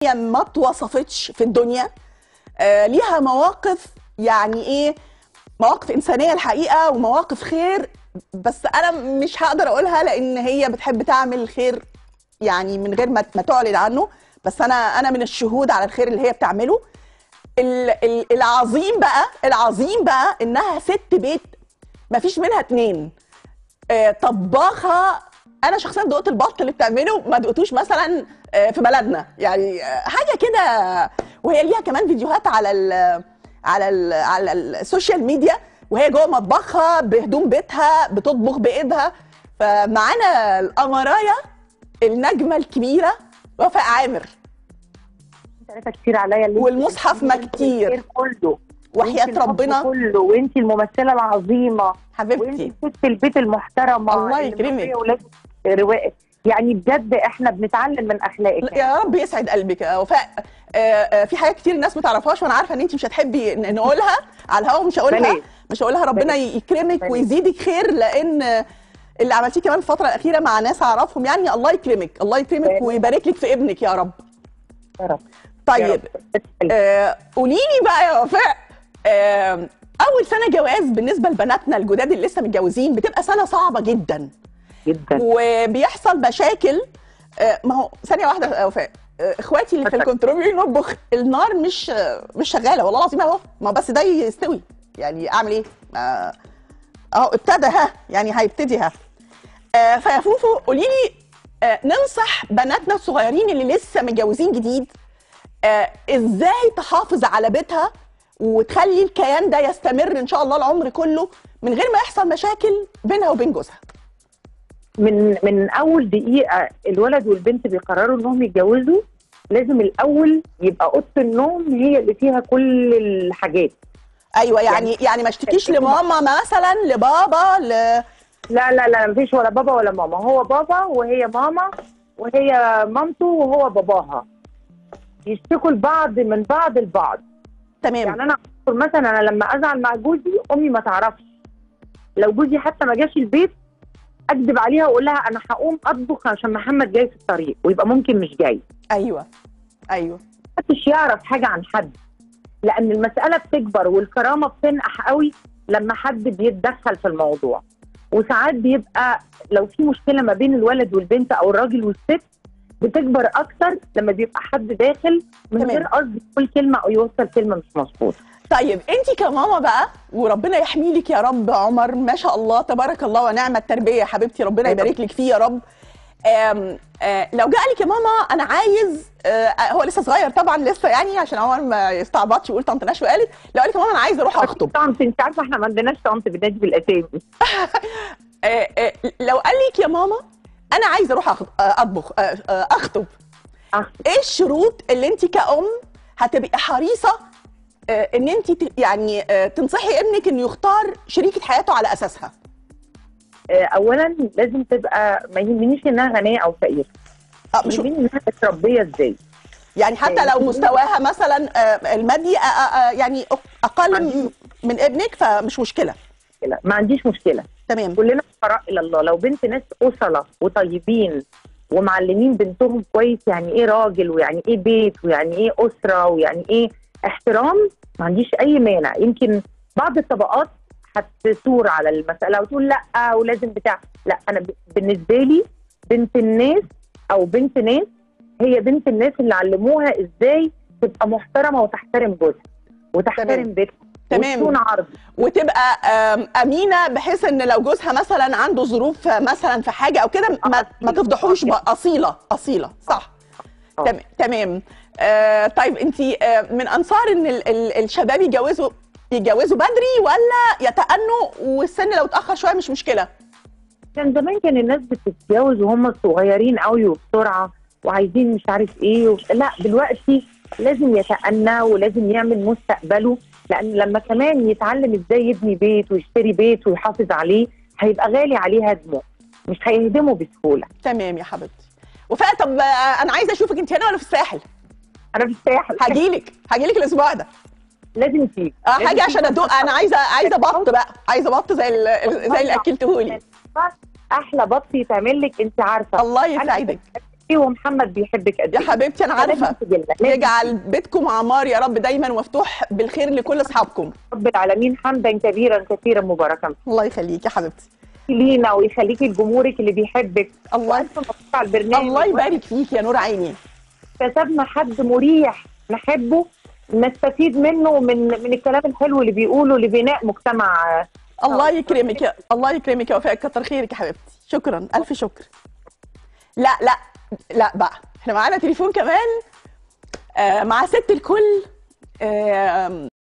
هي ما اتوصفتش في الدنيا آه ليها مواقف يعني ايه مواقف انسانيه الحقيقه ومواقف خير بس انا مش هقدر اقولها لان هي بتحب تعمل الخير يعني من غير ما ما تعلن عنه بس انا انا من الشهود على الخير اللي هي بتعمله ال- ال- العظيم بقى العظيم بقى انها ست بيت ما فيش منها اتنين آه، طباخه انا شخصيا دقت البط اللي بتعمله ما دقتوش مثلا آه، في بلدنا يعني آه، حاجه كده وهي ليها كمان فيديوهات على ال على ال على السوشيال ميديا وهي جوه مطبخها بهدوم بيتها بتطبخ بايدها فمعانا القمرايه النجمه الكبيره وفاء عامر ثلاثة كتير عليا اللي والمصحف ما كتير. الخير كله وحياه وانتي الحب ربنا كله وانت الممثله العظيمه وانت حبيبتي ست البيت المحترمه الله اللي يكرمك. مربية ولاد رواق يعني بجد احنا بنتعلم من اخلاقك يا رب يسعد قلبك يا وفاء آه، آه، في حاجات كتير الناس ما تعرفهاش وانا عارفه ان انت مش هتحبي ن- نقولها على الهوا مش هقولها بلاش. مش هقولها ربنا بلاش. يكرمك بلاش. ويزيدك خير لان آه، اللي عملتيه كمان الفتره الاخيره مع ناس اعرفهم يعني الله يكرمك الله يكرمك بلاش. ويبارك لك في ابنك يا رب يا رب طيب يا رب. آه، قولي لي بقى يا وفاء آه، اول سنه جواز بالنسبه لبناتنا الجداد اللي لسه متجوزين بتبقى سنه صعبه جدا جدا وبيحصل مشاكل آه، ما هو ثانيه واحده يا وفاء آه، اخواتي اللي في اتفضل. الكنترول بيقولوا نطبخ النار مش آه، مش شغاله والله العظيم اهو ما بس ده يستوي يعني اعمل ايه آه، اهو ابتدى ها يعني هيبتدي ها آه، فيا فوفو قولي لي آه، ننصح بناتنا الصغيرين اللي لسه متجوزين جديد آه، ازاي تحافظ على بيتها وتخلي الكيان ده يستمر ان شاء الله العمر كله من غير ما يحصل مشاكل بينها وبين جوزها من من اول دقيقه الولد والبنت بيقرروا انهم يتجوزوا لازم الاول يبقى اوضه النوم هي اللي فيها كل الحاجات ايوه يعني يعني ما اشتكيش لماما مثلا لبابا ل لا لا لا مفيش ولا بابا ولا ماما هو بابا وهي ماما وهي مامته وهو باباها يشتكوا لبعض من بعض البعض تمام يعني انا أذكر مثلا انا لما ازعل مع جوزي امي ما تعرفش لو جوزي حتى ما جاش البيت اكذب عليها واقول لها انا هقوم اطبخ عشان محمد جاي في الطريق ويبقى ممكن مش جاي ايوه ايوه محدش يعرف حاجه عن حد لان المساله بتكبر والكرامه بتنقح قوي لما حد بيتدخل في الموضوع وساعات بيبقى لو في مشكله ما بين الولد والبنت او الراجل والست بتكبر اكتر لما بيبقى حد داخل من تمام. غير قصد يقول كلمه او يوصل كلمه مش مظبوطه طيب انت كماما بقى وربنا يحمي لك يا رب عمر ما شاء الله تبارك الله ونعم التربيه يا حبيبتي ربنا أيوة. يبارك لك فيه يا رب آم آه لو جه لك يا ماما انا عايز آه هو لسه صغير طبعا لسه يعني عشان عمر ما يستعبطش ويقول طنط نشوى قالت لو قال لك يا ماما انا عايز اروح اخطب طنط انت عارفه احنا ما عندناش طنط بنادي بالاسامي آه آه لو قال لك يا ماما انا عايز اروح أخ- آه، اطبخ آه، آه، اخطب أخ- ايه الشروط اللي انت كأم هتبقي حريصه آه، ان انت ت- يعني آه، تنصحي ابنك انه يختار شريكه حياته على اساسها آه، اولا لازم تبقى ما يهمنيش انها غنيه او فقيره آه، مش يهمني انها متربيه ازاي يعني حتى لو مستواها مثلا آه، المادي آه، آه، آه، يعني اقل م- من ابنك فمش مشكله مشكلة. ما عنديش مشكله تمام كلنا فقراء الى الله لو بنت ناس اصله وطيبين ومعلمين بنتهم كويس يعني ايه راجل ويعني ايه بيت ويعني ايه اسره ويعني ايه احترام ما عنديش اي مانع يمكن بعض الطبقات هتثور على المساله وتقول لا ولازم بتاع لا انا ب- بالنسبه لي بنت الناس او بنت ناس هي بنت الناس اللي علموها ازاي تبقى محترمه وتحترم جوزها وتحترم تمام. بيتها تمام. وتكون عرض وتبقى آم، امينه بحيث ان لو جوزها مثلا عنده ظروف آه، مثلا في حاجه او كده ما, آه، ما تفضحوش أصيلة. بقى. اصيله اصيله صح آه. تم- تمام آه طيب انت آه من انصار ان ال ال الشباب يتجوزوا يتجوزوا بدري ولا يتأنوا والسن لو اتاخر شويه مش مشكله كان زمان كان الناس بتتجوز وهم صغيرين قوي وبسرعه وعايزين مش عارف ايه و... لا دلوقتي لازم يتأنى ولازم يعمل مستقبله لان لما كمان يتعلم ازاي يبني بيت ويشتري بيت ويحافظ عليه هيبقى غالي عليه هدمه مش هيهدمه بسهوله تمام يا حبيبتي وفاء طب آه، انا عايزه اشوفك انت هنا ولا في الساحل انا في الساحل هجيلك هجيلك الاسبوع ده لازم تيجي اه لازم حاجه تيجي. عشان ادوق انا عايزه عايزه بط بقى عايزه بط زي ال- ال- زي اللي اكلتهولي احلى بط يتعمل لك انت عارفه الله أنا يسعدك ومحمد بيحبك قد يا ايه حبيبتي انا عارفه لازم تجيلنا. لازم يجعل بيتكم عمار يا رب دايما مفتوح بالخير لكل اصحابكم رب العالمين حمدا كبيرا كثيرا مباركا الله يخليك يا حبيبتي لينا ويخليكي لجمهورك اللي بيحبك الله والف مبروك على البرنامج الله يبارك فيك يا نور عيني اكتسبنا حد مريح نحبه نستفيد منه من من الكلام الحلو اللي بيقوله لبناء مجتمع آه، الله يكرمك يا الله يكرمك يا وفاء كتر خيرك يا حبيبتي شكرا الف شكر لا لا لا بقى احنا معانا تليفون كمان آه مع ست الكل آه